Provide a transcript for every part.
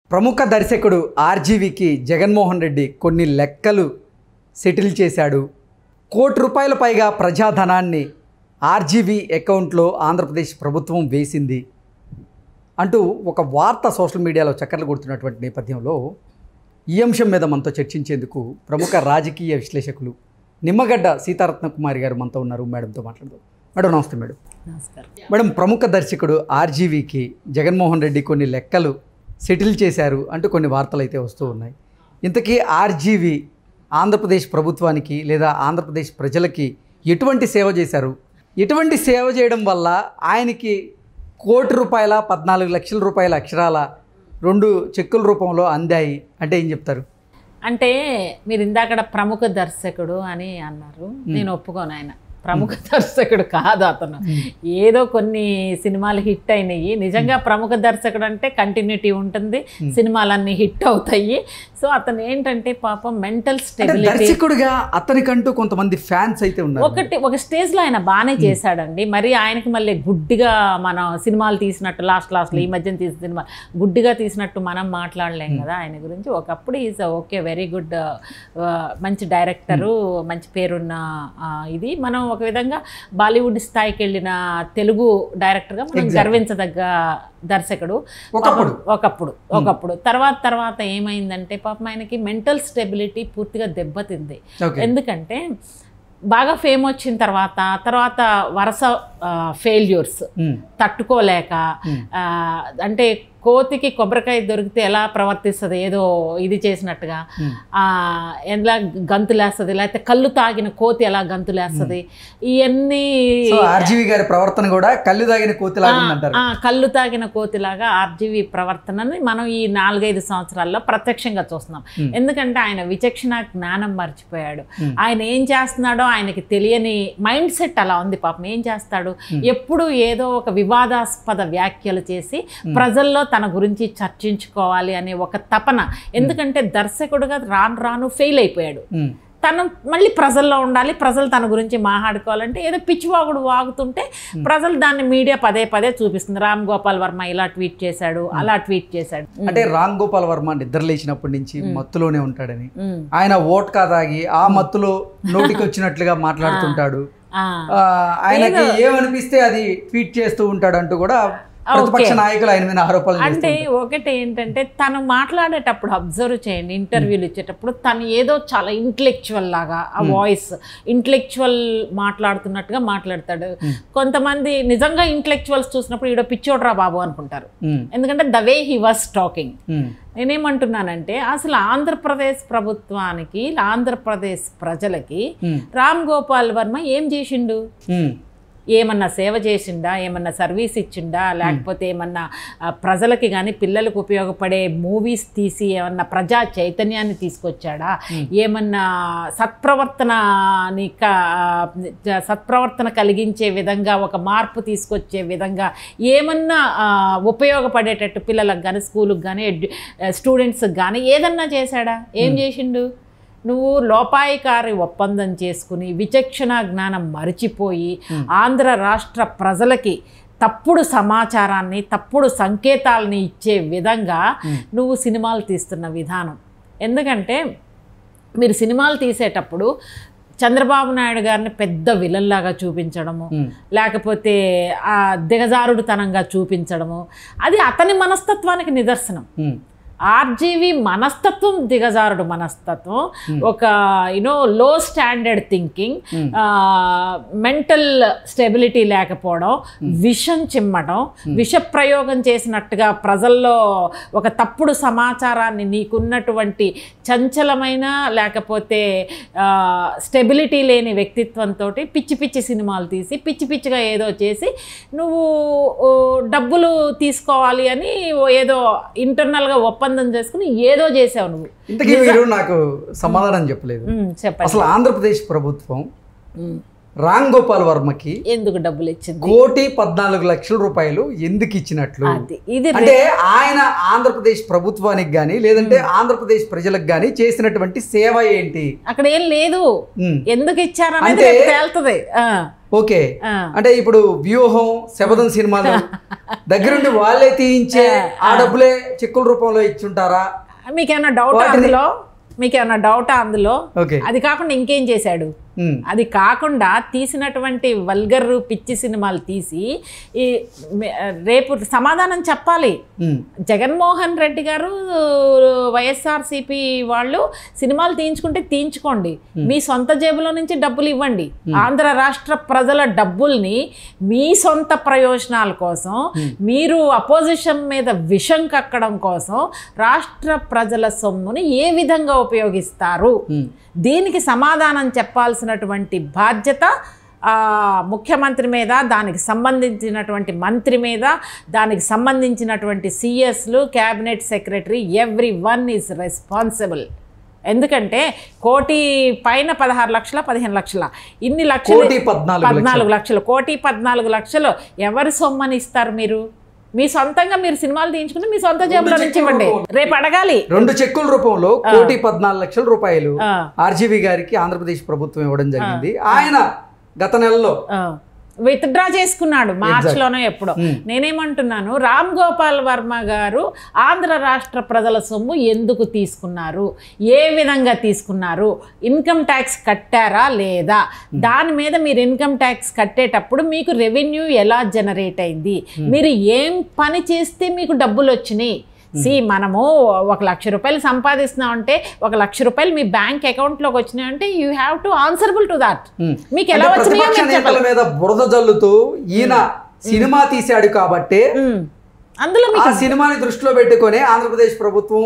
ప్రముఖ దర్శకుడు ఆర్జీవికి జగన్మోహన్ రెడ్డి కొన్ని లెక్కలు సెటిల్ చేశాడు కోటి రూపాయల పైగా ప్రజాధనాన్ని ఆర్జీవి అకౌంట్లో ఆంధ్రప్రదేశ్ ప్రభుత్వం వేసింది అంటూ ఒక వార్త సోషల్ మీడియాలో చక్కర్లు కొడుతున్నటువంటి నేపథ్యంలో ఈ అంశం మీద మనతో చర్చించేందుకు ప్రముఖ రాజకీయ విశ్లేషకులు నిమ్మగడ్డ సీతారత్న కుమారి గారు మనతో ఉన్నారు మేడంతో మాట్లాడదాం మేడం నమస్తే మేడం నమస్కారం మేడం ప్రముఖ దర్శకుడు ఆర్జీవీకి జగన్మోహన్ రెడ్డి కొన్ని లెక్కలు సెటిల్ చేశారు అంటూ కొన్ని వార్తలు అయితే వస్తూ ఉన్నాయి ఇంతకీ ఆర్జీవీ ఆంధ్రప్రదేశ్ ప్రభుత్వానికి లేదా ఆంధ్రప్రదేశ్ ప్రజలకి ఎటువంటి సేవ చేశారు ఎటువంటి సేవ చేయడం వల్ల ఆయనకి కోటి రూపాయల పద్నాలుగు లక్షల రూపాయల అక్షరాల రెండు చెక్కుల రూపంలో అందాయి అంటే ఏం చెప్తారు అంటే మీరు ఇందాకడ ప్రముఖ దర్శకుడు అని అన్నారు నేను ఒప్పుకోను ఆయన ప్రముఖ దర్శకుడు కాదు అతను ఏదో కొన్ని సినిమాలు హిట్ అయినాయి నిజంగా ప్రముఖ దర్శకుడు అంటే కంటిన్యూటీ ఉంటుంది సినిమాలన్నీ హిట్ అవుతాయి సో అతను ఏంటంటే పాపం మెంటల్ అంటే స్టెబిలిటీ దర్శకుడిగా అతనికంటూ కొంతమంది ఫ్యాన్స్ అయితే ఉన్నారు ఒకటి ఒక స్టేజ్లో ఆయన బాగానే చేశాడండి మరి ఆయనకి మళ్ళీ గుడ్డిగా మనం సినిమాలు తీసినట్టు లాస్ట్ లాస్ట్లో ఈ మధ్యన తీసిన సినిమా గుడ్డిగా తీసినట్టు మనం మాట్లాడలేం కదా ఆయన గురించి ఒకప్పుడు ఈజ్ ఓకే వెరీ గుడ్ మంచి డైరెక్టరు మంచి పేరున్న ఆ, ఇది మనం ఒక విధంగా బాలీవుడ్ స్థాయికి వెళ్ళిన తెలుగు డైరెక్టర్గా మనం Exactly. గర్వించదగ్గ దర్శకుడు ఒకప్పుడు. పాపం ఒకప్పుడు ఒకప్పుడు తర్వాత తర్వాత ఏమైందంటే పాపం ఆయనకి మెంటల్ స్టెబిలిటీ పూర్తిగా దెబ్బతింది ఓకే ఎందుకంటే బాగా ఫేమ్ వచ్చిన తర్వాత తర్వాత వరుస ఫెయిల్యూర్స్ ఉమ్, తట్టుకోలేక ఆ, అంటే కోతికి కొబ్బరికాయ దొరికితే ఎలా ప్రవర్తిస్తుంది ఏదో ఇది చేసినట్టుగా Hmm. ఆ, ఎలా గంతులేస్తుంది లేకపోతే కళ్ళు తాగిన కోతి ఎలా గంతులేస్తుంది ఇవన్నీ సో ఆర్జీవి గారి ప్రవర్తన కూడా కళ్ళు తాగిన కోతిలాగా ఉందంటారు ఆ, కళ్ళు తాగిన కోతిలాగా ఆర్జీవి ప్రవర్తనని మనం ఈ నాలుగైదు సంవత్సరాల్లో ప్రత్యక్షంగా చూస్తున్నాం Hmm. ఎందుకంటే ఆయన విచక్షణ జ్ఞానం మర్చిపోయాడు Hmm. ఆయన ఏం చేస్తున్నాడో ఆయనకి తెలియని మైండ్ సెట్ అలా ఉంది పాపం ఏం చేస్తాడు ఎప్పుడు ఏదో ఒక వివాదాస్పద వ్యాఖ్యలు చేసి ప్రజల్లో తన గురించి చర్చించుకోవాలి అనే ఒక తపన ఎందుకంటే దర్శకుడుగా రాను రాను ఫెయిల్ అయిపోయాడు ఉమ్, తను మళ్ళీ ప్రజల్లో ఉండాలి ప్రజలు తన గురించి మాట్లాడుకోవాలంటే ఏదో పిచ్చివాగుడు వాగుతుంటే ప్రజలు దాన్ని మీడియా పదే పదే చూపిస్తుంది రామ్ గోపాల్ వర్మ ఇలా ట్వీట్ చేశాడు అలా ట్వీట్ చేశాడు అంటే రామ్ గోపాల్ వర్మ నిద్ర లేచినప్పటి నుంచి మత్తులోనే ఉంటాడని ఉమ్. ఆయన ఓట్కా తాగి ఆ మత్తులో నోటికి వచ్చినట్లుగా మాట్లాడుతుంటాడు ఆ. ఆ, ఆయనకి ఏమనిపిస్తే అది ట్వీట్ చేస్తూ ఉంటాడు అంటూ కూడా ప్రతిపక్ష నాయకులు ఆయన మీద ఆరోపణలు అంటే చేస్తారు ఒకటి ఏంటంటే తను మాట్లాడేటప్పుడు అబ్జర్వ్ చేయండి ఇంటర్వ్యూలు ఇచ్చేటప్పుడు తను ఏదో చాలా ఇంటలెక్చువల్ లాగా ఆ వాయిస్ ఇంటలెక్చువల్ మాట్లాడుతున్నట్టుగా మాట్లాడతాడు కొంతమంది నిజంగా ఇంటలెక్చువల్స్ చూసినప్పుడు ఈడో పిచ్చోడ్రా బాబు అనుకుంటారు ఎందుకంటే the way he was talking నేనేమంటున్నానంటే అసలు ఆంధ్రప్రదేశ్ ప్రభుత్వానికి ఆంధ్రప్రదేశ్ ప్రజలకి రామ్ గోపాల్ వర్మ ఏం చేసిండు ఏమన్నా సేవ చేసిండా ఏమన్నా సర్వీస్ ఇచ్చిండా లేకపోతే ఏమన్నా ఆ, ప్రజలకి కానీ పిల్లలకు ఉపయోగపడే మూవీస్ తీసి ఏమన్నా ప్రజా చైతన్యాన్ని తీసుకొచ్చాడా ఏమన్నా సత్ప్రవర్తనని క- సత్ప్రవర్తన కలిగించే విధంగా ఒక మార్పు తీసుకొచ్చే విధంగా ఏమన్నా ఆ, ఉపయోగపడేటట్టు పిల్లలకు కానీ స్కూల్కి కానీ స్టూడెంట్స్కి కానీ ఏదన్నా చేశాడా ఏం చేసిండు నువ్వు లోపాయికారి ఒప్పందం చేసుకుని విచక్షణ జ్ఞానం మరిచిపోయి ఆంధ్ర రాష్ట్ర ప్రజలకి తప్పుడు సమాచారాన్ని తప్పుడు సంకేతాలని ఇచ్చే విధంగా నువ్వు సినిమాలు తీస్తున్న విధానం ఎందుకంటే మీరు సినిమాలు తీసేటప్పుడు చంద్రబాబు నాయుడు గారిని పెద్ద విలన్లాగా చూపించడము లేకపోతే ఆ దిగజారుడుతనంగా చూపించడము అది అతని మనస్తత్వానికి నిదర్శనం ఆర్జీవి మనస్తత్వం దిగజారుడు మనస్తత్వం ఒక యునో లో స్టాండర్డ్ థింకింగ్ మెంటల్ స్టెబిలిటీ లేకపోవడం విషం చిమ్మడం విష ప్రయోగం చేసినట్టుగా ప్రజల్లో ఒక తప్పుడు సమాచారాన్ని నీకున్నటువంటి చంచలమైన లేకపోతే స్టెబిలిటీ లేని వ్యక్తిత్వంతో పిచ్చి పిచ్చి సినిమాలు తీసి పిచ్చి పిచ్చిగా ఏదో చేసి నువ్వు ఓ, డబ్బులు తీసుకోవాలి అని ఓ ఏదో ఇంటర్నల్గా ఒప్పందం చేసుకుని ఏదో చేసావు నువ్వు ఇంతకీ మీరు నాకు సమాధానం చెప్పలేదు ఉమ్, చెప్పండి అసలు ఆంధ్రప్రదేశ్ ప్రభుత్వం ఉమ్, రామ్ గోపాల్ వర్మకి ఎందుకు డబ్బులు ఇచ్చింది కోటి పద్నాలుగు లక్షల రూపాయలు ఎందుకు ఇచ్చినట్లు అది ఇది అంటే ఆయన ఆంధ్రప్రదేశ్ ప్రభుత్వానికి కానీ లేదంటే ఆంధ్రప్రదేశ్ ప్రజలకు కానీ చేసినటువంటి సేవ ఏంటి అక్కడ ఏం లేదు ఉమ్, ఎందుకు ఇచ్చారనేది అంటే- రేపు తేలుతుంది ఆ, ఓకే ఆ. అంటే ఇప్పుడు వ్యూహం శబదం సినిమాలు దగ్గరుండి వాళ్ళే తీయించే ఆ డబ్బులే చెక్కుల రూపంలో ఇచ్చుంటారా మీకేమన్నా డౌట్ వాటిని- అందులో మీకేమన్నా డౌటా అందులో ఓకే అది కాకుండా ఇంకేం చేశాడు ఉమ్, అది కాకుండా తీసినటువంటి వల్గర్ పిచ్చి సినిమాలు తీసి ఈ మే- రేపు సమాధానం చెప్పాలి ఉమ్, జగన్మోహన్ రెడ్డి గారు వైఎస్ఆర్సీపీ వాళ్ళు సినిమాలు తీయించుకుంటే తీయించుకోండి మీ సొంత జేబులో నుంచి డబ్బులు ఇవ్వండి ఆంధ్ర రాష్ట్ర ప్రజల డబ్బుల్ని మీ సొంత ప్రయోజనాల కోసం మీరు అపోజిషన్ మీద విషం కక్కడం కోసం రాష్ట్ర ప్రజల సొమ్ముని ఏ విధంగా ఉపయోగిస్తారు ఉమ్. దీనికి సమాధానం చెప్పాల్సినటువంటి బాధ్యత ఆ, ముఖ్యమంత్రి మీద దానికి సంబంధించినటువంటి మంత్రి మీద దానికి సంబంధించినటువంటి సిఎస్లు cabinet secretary every one is responsible ఎందుకంటే కోటి పైన పదహారు లక్షల పదిహేను లక్షల ఇన్ని లక్షలు కోటి పద్నాలుగు లక్షలు. పద్నాలుగు లక్షలు కోటి పద్నాలుగు లక్షలు ఎవరి సొమ్మని ఇస్తారు మీరు మీ సొంతంగా మీరు సినిమాలు తీయించుకుని మీ సొంత జేబులో నుంచి ఇవ్వండి రేపు అడగాలి రెండు చెక్కుల రూపంలో కోటి పద్నాలుగు లక్షల రూపాయలు ఆ. ఆర్జీవి గారికి ఆంధ్రప్రదేశ్ ప్రభుత్వం ఇవ్వడం జరిగింది ఆయన గత నెలలో విత్డ్రా చేసుకున్నాడు మార్చిలోనో ఎప్పుడో Hmm. నేనేమంటున్నాను రామ్ గోపాల్ వర్మ గారు ఆంధ్ర రాష్ట్ర ప్రజల సొమ్ము ఎందుకు తీసుకున్నారు ఏ విధంగా తీసుకున్నారు ఇన్కమ్ ట్యాక్స్ కట్టారా లేదా దాని మీద మీరు ఇన్కమ్ ట్యాక్స్ కట్టేటప్పుడు మీకు రెవెన్యూ ఎలా జనరేట్ అయింది మీరు ఏం పని చేస్తే మీకు డబ్బులు వచ్చినాయి సి మనము ఒక లక్ష రూపాయలు సంపాదిస్తున్నాం అంటే ఒక లక్ష రూపాయలు మీ బ్యాంక్ అకౌంట్లోకి వచ్చినాయి అంటే you have to answerable to that um. మీకు ఎలా అంటే వచ్చినాయో ప్రతిపక్ష మీరు నేతల చెప్పాలి మీద బురద జల్లుతూ ఈయన సినిమా తీశాడు కాబట్టి ఉమ్. అందులో ఆ మీకు సినిమాని దృష్టిలో పెట్టుకొని ఆంధ్రప్రదేశ్ ప్రభుత్వం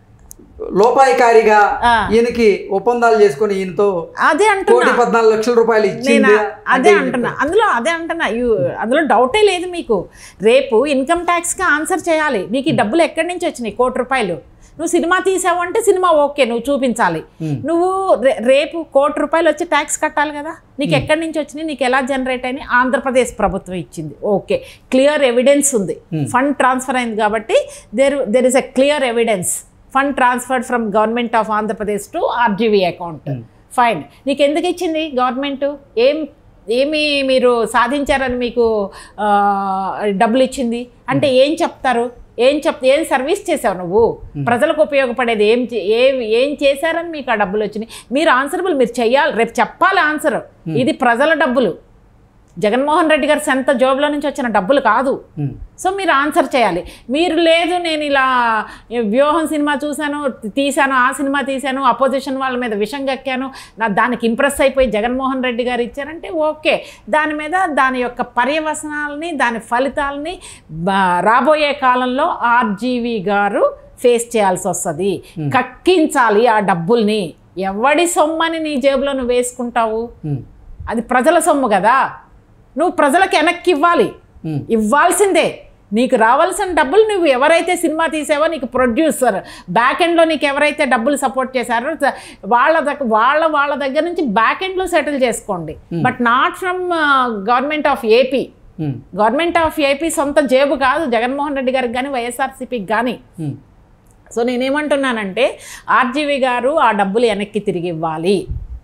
లోపాయికారిగా ఆ. ఈయనకి ఒప్పందాలు చేసుకొని ఈయనతో అదే కోటి అంటున్నా పద్నాలుగు లక్షల రూపాయలు నేను ఇచ్చింది అదే అంటున్నా అందులో అదే అంటున్నా యు అందులో డౌటే లేదు మీకు రేపు ఇన్కమ్ ట్యాక్స్కి ఆన్సర్ చేయాలి నీకు ఈ డబ్బులు ఎక్కడి నుంచి వచ్చినాయి కోటి రూపాయలు నువ్వు సినిమా తీసావు అంటే సినిమా ఓకే నువ్వు చూపించాలి నువ్వు రే- రేపు కోటి రూపాయలు వచ్చి ట్యాక్స్ కట్టాలి కదా నీకు ఎక్కడి నుంచి వచ్చినాయి నీకు ఎలా జనరేట్ అయినాయి ఆంధ్రప్రదేశ్ ప్రభుత్వం ఇచ్చింది ఓకే క్లియర్ ఎవిడెన్స్ ఉంది ఫండ్ ట్రాన్స్ఫర్ అయింది కాబట్టి there there is a clear evidence fund transferred from government of Andhra Pradesh to RGV account fine నీకు ఎందుకు ఇచ్చింది గవర్నమెంట్ ఏం ఏమి మీరు సాధించారని మీకు ఆ, డబ్బులు ఇచ్చింది అంటే ఏం చెప్తారు ఏం చెప్ ఏం సర్వీస్ చేసావు నువ్వు ప్రజలకు ఉపయోగపడేది ఏం చే- ఏం ఏం చేశారని మీకు ఆ డబ్బులు వచ్చినాయి మీరు ఆన్సరబుల్ మీరు చెయ్యాలి రేపు చెప్పాలి ఆన్సర్ ఇది ప్రజల డబ్బులు జగన్మోహన్ రెడ్డి గారి సొంత జోబులో నుంచి వచ్చిన డబ్బులు కాదు ఉమ్. సో మీరు ఆన్సర్ చేయాలి మీరు లేదు నేను ఇలా వ్యూహం సినిమా చూశాను తీశాను ఆ సినిమా తీశాను అపోజిషన్ వాళ్ళ మీద విషం కక్కాను నా దానికి ఇంప్రెస్ అయిపోయి జగన్మోహన్ రెడ్డి గారు ఇచ్చారంటే ఓకే దాని మీద దాని యొక్క పర్యవసనాలని దాని ఫలితాలని బా- రాబోయే కాలంలో ఆర్జీవి గారు ఫేస్ చేయాల్సి వస్తుంది కక్కించాలి ఆ డబ్బుల్ని ఎవడి సొమ్మని నీ జేబులో నువ్వు వేసుకుంటావు ఉమ్. అది ప్రజల సొమ్ము కదా నువ్వు ప్రజలకు వెనక్కి ఇవ్వాలి ఉమ్. ఇవ్వాల్సిందే నీకు రావాల్సిన డబ్బులు నువ్వు ఎవరైతే సినిమా తీసావో నీకు ప్రొడ్యూసర్ బ్యాక్ ఎండ్లో నీకు ఎవరైతే డబ్బులు సపోర్ట్ చేశారో త- వాళ్ళ దగ్గర వాళ్ళ వాళ్ళ దగ్గర నుంచి బ్యాక్ ఎండ్లో సెటిల్ చేసుకోండి but not from government of AP um. Government of AP సొంత జేబు కాదు జగన్మోహన్ రెడ్డి గారికి కానీ వైఎస్ఆర్సీపీకి కానీ ఉమ్. సో నేనేమంటున్నానంటే ఆర్జీవి గారు ఆ డబ్బులు వెనక్కి తిరిగి ఇవ్వాలి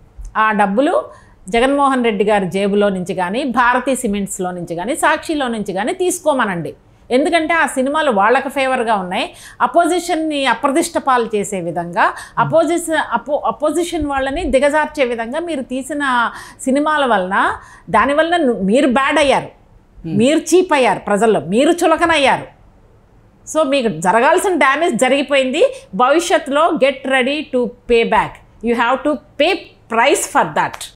ఆ డబ్బులు జగన్మోహన్ రెడ్డి గారి జేబులో నుంచి కానీ భారతీ సిమెంట్స్లో నుంచి కానీ సాక్షిలో నుంచి కానీ తీసుకోమనండి ఎందుకంటే ఆ సినిమాలు వాళ్ళకి ఫేవర్గా ఉన్నాయి అపోజిషన్ని అప్రదిష్ట పాలు చేసే విధంగా అపోజిషన్ అపో అపోజిషన్ వాళ్ళని దిగజార్చే విధంగా మీరు తీసిన సినిమాల వలన దానివల్ల ను- మీరు బ్యాడ్ అయ్యారు మీరు చీప్ అయ్యారు ప్రజల్లో మీరు చులకనయ్యారు సో మీకు జరగాల్సిన డ్యామేజ్ జరిగిపోయింది భవిష్యత్తులో get ready to pay back you have to pay price for that